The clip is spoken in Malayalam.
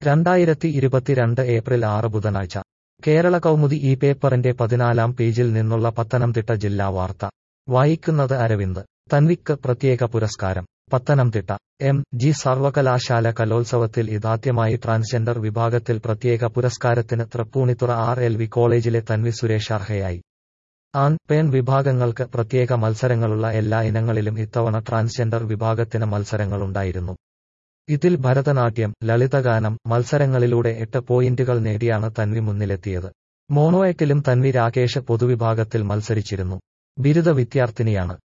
രണ്ടായിരത്തി ഇരുപത്തിരണ്ട് ഏപ്രിൽ ആറ് ബുധനാഴ്ച കേരള കൗമുദി ഈ പേപ്പറിന്റെ പതിനാലാം പേജിൽ നിന്നുള്ള പത്തനംതിട്ട ജില്ലാ വാർത്ത വായിക്കുന്നത് അരവിന്ദ് തൻവിക്ക് പ്രത്യേക പുരസ്കാരം പത്തനംതിട്ട എം ജി സർവകലാശാല കലോത്സവത്തിൽ ഇതാദ്യമായി ട്രാൻസ്ജെൻഡർ വിഭാഗത്തിൽ പ്രത്യേക പുരസ്കാരത്തിന് തൃപ്പൂണിത്തുറ ആർ എൽ വി കോളേജിലെ തൻവി സുരേഷ് അർഹയായി ആൺ പെൺ വിഭാഗങ്ങൾക്ക് പ്രത്യേക മത്സരങ്ങളുള്ള എല്ലാ ഇനങ്ങളിലും ഇത്തവണ ട്രാൻസ്ജെൻഡർ വിഭാഗത്തിന് മത്സരങ്ങളുണ്ടായിരുന്നു ഇതിൽ ഭരതനാട്യം ലളിതഗാനം മത്സരങ്ങളിലൂടെ എട്ട് പോയിന്റുകൾ നേടിയാണ് തൻവി മുന്നിലെത്തിയത് മോണോയറ്റിലും തൻവി രാകേഷ് പൊതുവിഭാഗത്തിൽ മത്സരിച്ചിരുന്നു ബിരുദ വിദ്യാർത്ഥിനിയാണ്